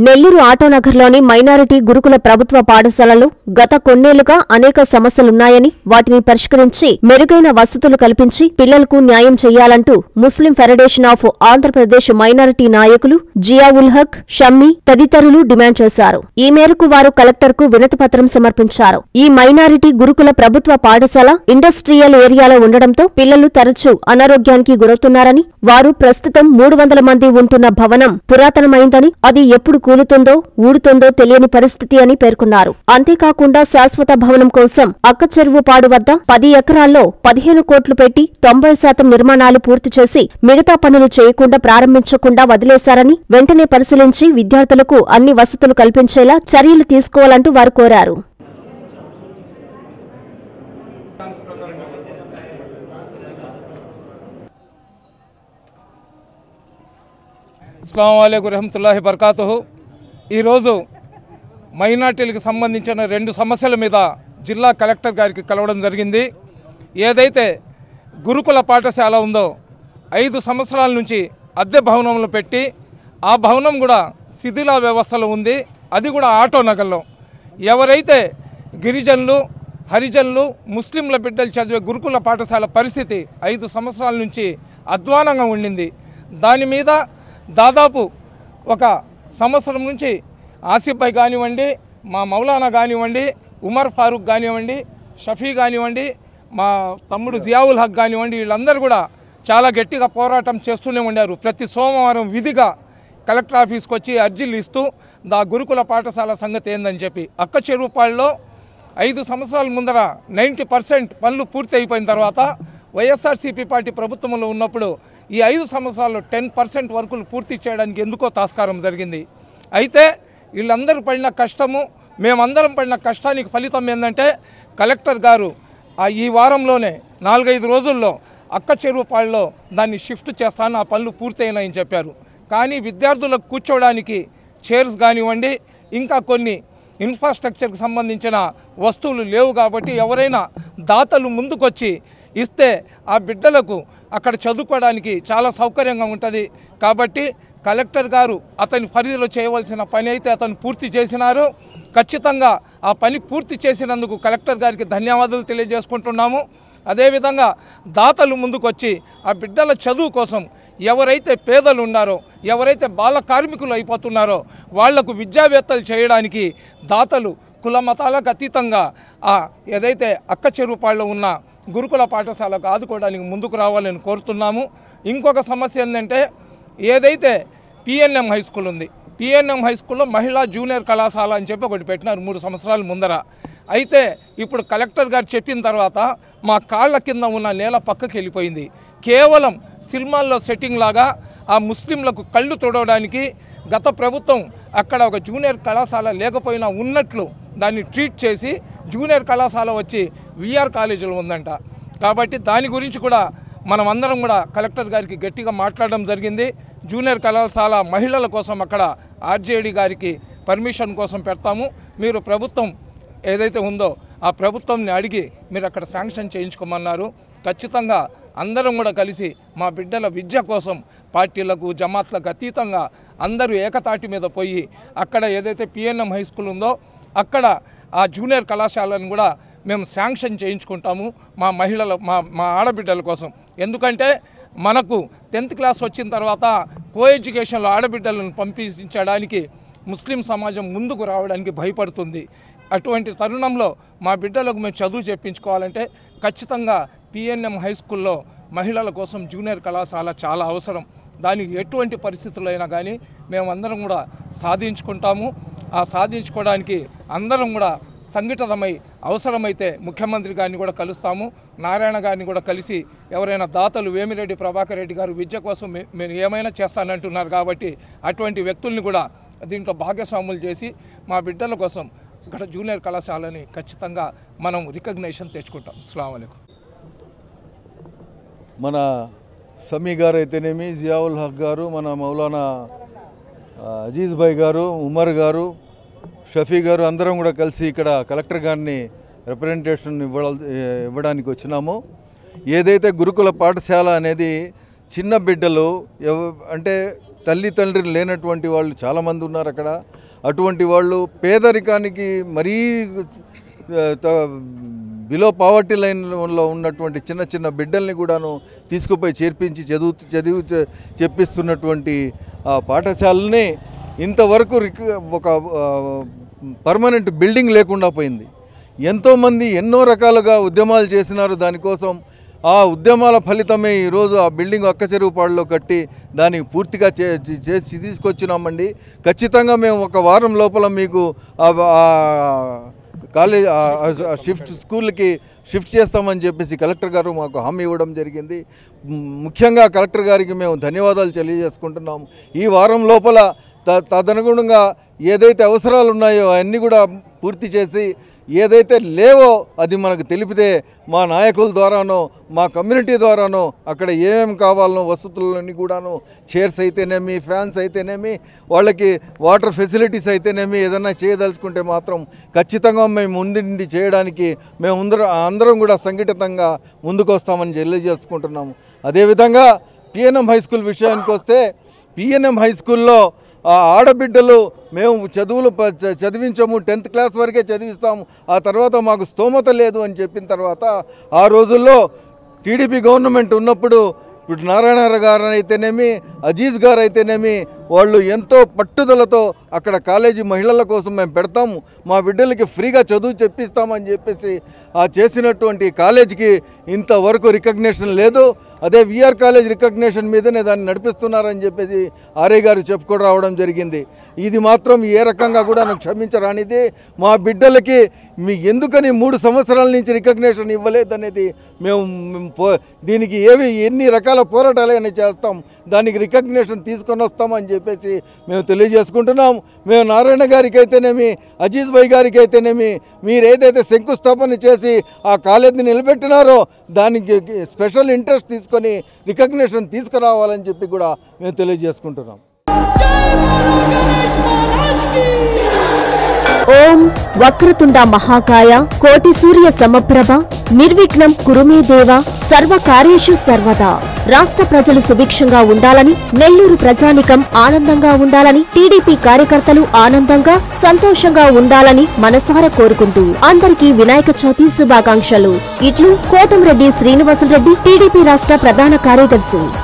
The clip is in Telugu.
నెల్లూరు ఆటోనగర్లోని మైనారిటీ గురుకుల ప్రభుత్వ పాఠశాలలు గత కొన్నేళ్లుగా అనేక సమస్యలున్నాయని వాటిని పరిష్కరించి మెరుగైన వసతులు కల్పించి పిల్లలకు న్యాయం చేయాలంటూ Muslim federation of Andhra Pradesh minority నాయకులు జియావుల్ హక్ షమ్మి తదితరులు డిమాండ్ చేశారు ఈ మేరకు వారు కలెక్టర్కు వినతిపత్రం సమర్పించారు ఈ మైనారిటీ గురుకుల ప్రభుత్వ పాఠశాల ఇండస్ట్రియల్ ఏరియాలో ఉండడంతో పిల్లలు తరచూ అనారోగ్యానికి గురవుతున్నారని వారు ప్రస్తుతం మూడు వందల మంది ఉంటున్న భవనం పురాతనమైందని అది ఎప్పుడు కూలుతుందో ఊడుతుందో తెలియని పరిస్థితి అని పేర్కొన్నారు అంతేకాకుండా శాశ్వత భవనం కోసం అక్క చెరువుపాడు వద్ద పది ఎకరాల్లో పదిహేను కోట్లు పెట్టి తొంభై శాతం నిర్మాణాలు పూర్తి చేసి మిగతా పనులు చేయకుండా ప్రారంభించకుండా వదిలేశారని వెంటనే పరిశీలించి విద్యార్థులకు అన్ని వసతులు కల్పించేలా చర్యలు తీసుకోవాలంటూ వారు కోరారు అస్సలం అయికు రహమతుల్లాహి బర్కాతు ఈరోజు మైనార్టీలకు సంబంధించిన రెండు సమస్యల మీద జిల్లా కలెక్టర్ గారికి కలవడం జరిగింది ఏదైతే గురుకుల పాఠశాల ఉందో ఐదు సంవత్సరాల నుంచి అద్దె భవనంలో పెట్టి ఆ భవనం కూడా శిథిల వ్యవస్థలో ఉంది అది కూడా ఆటో నగర్లో ఎవరైతే గిరిజనులు హరిజనులు ముస్లింల బిడ్డలు చదివే గురుకుల పాఠశాల పరిస్థితి ఐదు సంవత్సరాల నుంచి అధ్వానంగా ఉండింది దాని మీద దాదాపు ఒక సంవత్సరం నుంచి ఆసిఫ్ భాయ్ కానివ్వండి మా మౌలానా కానివ్వండి ఉమర్ ఫారూక్ కానివ్వండి షఫీ కానివ్వండి మా తమ్ముడు జియావుల్ హక్ కానివ్వండి వీళ్ళందరూ కూడా చాలా గట్టిగా పోరాటం చేస్తూనే ఉండారు ప్రతి సోమవారం విధిగా కలెక్టర్ ఆఫీస్కి వచ్చి అర్జీలు ఇస్తూ దా గురుకుల పాఠశాల సంగతి ఏందని చెప్పి అక్క చెరువుపాడులో ఐదు సంవత్సరాల ముందర నైంటీ పర్సెంట్ పనులు పూర్తి అయిపోయిన తర్వాత వైఎస్ఆర్సీపీ పార్టీ ప్రభుత్వంలో ఉన్నప్పుడు ఈ ఐదు సంవత్సరాల్లో టెన్ పర్సెంట్ వర్కులు పూర్తి చేయడానికి ఎందుకో తాస్కారం జరిగింది అయితే వీళ్ళందరూ పడిన కష్టము మేమందరం పడిన కష్టానికి ఫలితం ఏంటంటే కలెక్టర్ గారు ఆ ఈ వారంలోనే నాలుగైదు రోజుల్లో అక్క చెరువుపాడులో దాన్ని షిఫ్ట్ చేస్తాను ఆ పనులు పూర్తయినాయని చెప్పారు కానీ విద్యార్థులకు కూర్చోవడానికి చైర్స్ కానివ్వండి ఇంకా కొన్ని ఇన్ఫ్రాస్ట్రక్చర్కి సంబంధించిన వస్తువులు లేవు కాబట్టి ఎవరైనా దాతలు ముందుకొచ్చి ఇస్తే ఆ బిడ్డలకు అక్కడ చదువుకోవడానికి చాలా సౌకర్యంగా ఉంటుంది కాబట్టి కలెక్టర్ గారు అతని పరిధిలో చేయవలసిన పని అయితే అతను పూర్తి చేసినారు ఖచ్చితంగా ఆ పని పూర్తి చేసినందుకు కలెక్టర్ గారికి ధన్యవాదాలు తెలియజేసుకుంటున్నాము అదేవిధంగా దాతలు ముందుకొచ్చి ఆ బిడ్డల చదువు కోసం ఎవరైతే పేదలు ఉన్నారో ఎవరైతే బాల కార్మికులు అయిపోతున్నారో వాళ్లకు విద్యావేత్తలు చేయడానికి దాతలు కుల మతాలకు అతీతంగా ఆ ఏదైతే అక్క చెరువుపాళ్ళు ఉన్న గురుకుల పాఠశాలకు ఆదుకోవడానికి ముందుకు రావాలని కోరుతున్నాము ఇంకొక సమస్య ఏంటంటే ఏదైతే పిఎన్ఎం హై స్కూల్ ఉంది పిఎన్ఎం హై స్కూల్లో మహిళా జూనియర్ కళాశాల అని చెప్పి ఒకటి పెట్టినారు మూడు సంవత్సరాల ముందర అయితే ఇప్పుడు కలెక్టర్ గారు చెప్పిన తర్వాత మా కాళ్ళ కింద ఉన్న నేల పక్కకి వెళ్ళిపోయింది కేవలం సినిమాల్లో సెట్టింగ్ లాగా ఆ ముస్లింలకు కళ్ళు తొడవడానికి గత ప్రభుత్వం అక్కడ ఒక జూనియర్ కళాశాల లేకపోయినా ఉన్నట్లు దాన్ని ట్రీట్ చేసి జూనియర్ కళాశాల వచ్చి విఆర్ కాలేజీలో ఉందంట కాబట్టి దాని గురించి కూడా మనం అందరం కూడా కలెక్టర్ గారికి గట్టిగా మాట్లాడడం జరిగింది జూనియర్ కళాశాల మహిళల కోసం అక్కడ ఆర్జేడి గారికి పర్మిషన్ కోసం పెడతాము మీరు ప్రభుత్వం ఏదైతే ఉందో ఆ ప్రభుత్వంని అడిగి మీరు అక్కడ శాంక్షన్ చేయించుకోమన్నారు ఖచ్చితంగా అందరం కూడా కలిసి మా బిడ్డల విద్య కోసం పార్టీలకు జమాత్లకు అతీతంగా అందరూ ఏకతాటి మీద పోయి అక్కడ ఏదైతే పిఎన్ఎం హై స్కూల్ ఉందో అక్కడ ఆ జూనియర్ కళాశాలను కూడా మేము శాంక్షన్ చేయించుకుంటాము మా మహిళల మా మా ఆడబిడ్డల కోసం ఎందుకంటే మనకు టెన్త్ క్లాస్ వచ్చిన తర్వాత కో ఎడ్యుకేషన్లో ఆడబిడ్డలను పంపించడానికి ముస్లిం సమాజం ముందుకు రావడానికి భయపడుతుంది అటువంటి తరుణంలో మా బిడ్డలకు మేము చదువు చెప్పించుకోవాలంటే ఖచ్చితంగా పిఎన్ఎం హై స్కూల్లో మహిళల కోసం జూనియర్ కళాశాల చాలా అవసరం దానికి ఎటువంటి పరిస్థితులైనా కానీ మేమందరం కూడా సాధించుకుంటాము ఆ సాధించుకోవడానికి అందరం కూడా సంఘటితమై అవసరమైతే ముఖ్యమంత్రి గారిని కూడా కలుస్తాము నారాయణ గారిని కూడా కలిసి ఎవరైనా దాతలు వేమిరెడ్డి ప్రభాకర్ రెడ్డి గారు విద్య కోసం మే- మీరు ఏమైనా చేస్తానంటున్నారు కాబట్టి అటువంటి వ్యక్తుల్ని కూడా దీంట్లో భాగస్వాములు చేసి మా బిడ్డల కోసం ఇక్కడ జూనియర్ కళాశాలని ఖచ్చితంగా మనం రికగ్నేషన్ తెచ్చుకుంటాం అస్సలం అయికు మన సమీ గారు అయితేనేమి జియావుల్ హక్ గారు మన మౌలానా ఆ, అజీజ్ భాయ్ గారు ఉమర్ గారు షఫీ గారు అందరం కూడా కలిసి ఇక్కడ కలెక్టర్ గారిని రిప్రజెంటేషన్ ఇవ్వ ఇవ్వడానికి వచ్చినాము ఏదైతే గురుకుల పాఠశాల అనేది చిన్న బిడ్డలు ఎవ అంటే తల్లి తండ్రి లేనటువంటి వాళ్ళు చాలామంది ఉన్నారు అక్కడ అటువంటి వాళ్ళు పేదరికానికి మరీ బిలో పావర్టీ లైన్లో ఉన్నటువంటి చిన్న చిన్న బిడ్డల్ని కూడాను తీసుకుపోయి చేర్పించి చదువు చదివి చె- చెప్పిస్తున్నటువంటి ఆ పాఠశాలని ఇంతవరకు రిక ఒక పర్మనెంట్ బిల్డింగ్ లేకుండా పోయింది ఎంతోమంది ఎన్నో రకాలుగా ఉద్యమాలు చేసినారు దానికోసం ఆ ఉద్యమాల ఫలితమే ఈరోజు ఆ బిల్డింగ్ ఒక్క చెరువు పాడులో కట్టి దాన్ని పూర్తిగా చే చే- చేసి తీసుకొచ్చినామండి ఖచ్చితంగా మేము ఒక వారం లోపల మీకు ఆ- ఆ కాలేజ్ ఆ- ఆ షిఫ్ట్ స్కూల్కి షిఫ్ట్ చేస్తామని చెప్పేసి కలెక్టర్ గారు మాకు హామీ ఇవ్వడం జరిగింది మ్, ముఖ్యంగా కలెక్టర్ గారికి మేము ధన్యవాదాలు తెలియజేసుకుంటున్నాము ఈ వారం లోపల త తదనుగుణంగా ఏదైతే అవసరాలు ఉన్నాయో అవన్నీ కూడా పూర్తి చేసి ఏదైతే లేవో అది మనకు తెలిపితే మా నాయకుల ద్వారానో మా కమ్యూనిటీ ద్వారానో అక్కడ ఏమేమి కావాలనో వసతులన్నీ కూడాను చైర్స్ అయితేనేమి ఫ్యాన్స్ అయితేనేమి వాళ్ళకి వాటర్ ఫెసిలిటీస్ అయితేనేమి ఏదైనా చేయదలుచుకుంటే మాత్రం ఖచ్చితంగా మేము ముందుండి చేయడానికి మేము అందరం అందరం కూడా సంఘటితంగా ముందుకు వస్తామని తెలియజేసుకుంటున్నాము అదేవిధంగా పిఎన్ఎం హై స్కూల్ విషయానికి వస్తే పిఎన్ఎం హై స్కూల్లో ఆ ఆడబిడ్డలు మేము చదువులు ప- చ- చదివించము టెన్త్ క్లాస్ వరకే చదివిస్తాము ఆ తర్వాత మాకు స్తోమత లేదు అని చెప్పిన తర్వాత ఆ రోజుల్లో టీడీపీ గవర్నమెంట్ ఉన్నప్పుడు ఇప్పుడు నారాయణ గారు అయితేనేమి అజీజ్ గారు అయితేనేమి వాళ్ళు ఎంతో పట్టుదలతో అక్కడ కాలేజీ మహిళల కోసం మేము పెడతాము మా బిడ్డలకి ఫ్రీగా చదువు చెప్పిస్తామని చెప్పేసి ఆ చేసినటువంటి కాలేజీకి ఇంతవరకు రికగ్నేషన్ లేదు అదే విఆర్ కాలేజ్ రికగ్నేషన్ మీదనే దాన్ని నడిపిస్తున్నారని చెప్పేసి ఆర్ఐ గారు చెప్పుకొని రావడం జరిగింది ఇది మాత్రం ఏ రకంగా కూడా నాకు క్షమించరానిది మా బిడ్డలకి మీ ఎందుకని మూడు సంవత్సరాల నుంచి రికగ్నేషన్ ఇవ్వలేదనేది మేము మేము పో- దీనికి ఏవి ఎన్ని రకాల పోరాటాలైనా చేస్తాం దానికి రికగ్నేషన్ తీసుకొని వస్తామని చెప్పేసి మేము తెలియజేసుకుంటున్నాం మేము నారాయణ గారికి అయితేనేమి అజీజ్ భాయ్ గారికి అయితేనేమి మీరు ఏదైతే శంకుస్థాపన చేసి ఆ కాలేజీని నిలబెట్టినారో దానికి స్పెషల్ ఇంట్రెస్ట్ తీసుకొని రికగ్నేషన్ తీసుకురావాలని చెప్పి కూడా మేము తెలియజేసుకుంటున్నాం जय बोलो गणेश महाराज की ఓం వక్రతుండ మహాకాయ కోటి సూర్య సమప్రభ నిర్విఘ్నం కురుమే దేవ సర్వ కార్యేషు సర్వదా రాష్ట్ర ప్రజలు సుభిక్షంగా ఉండాలని నెల్లూరు ప్రజానికం ఆనందంగా ఉండాలని టీడీపీ కార్యకర్తలు ఆనందంగా సంతోషంగా ఉండాలని మనసారా కోరుకుంటూ అందరికీ వినాయక చవితి శుభాకాంక్షలు ఇట్లు కోటంరెడ్డి శ్రీనివాసులరెడ్డి టీడీపీ రాష్ట్ర ప్రధాన కార్యదర్శి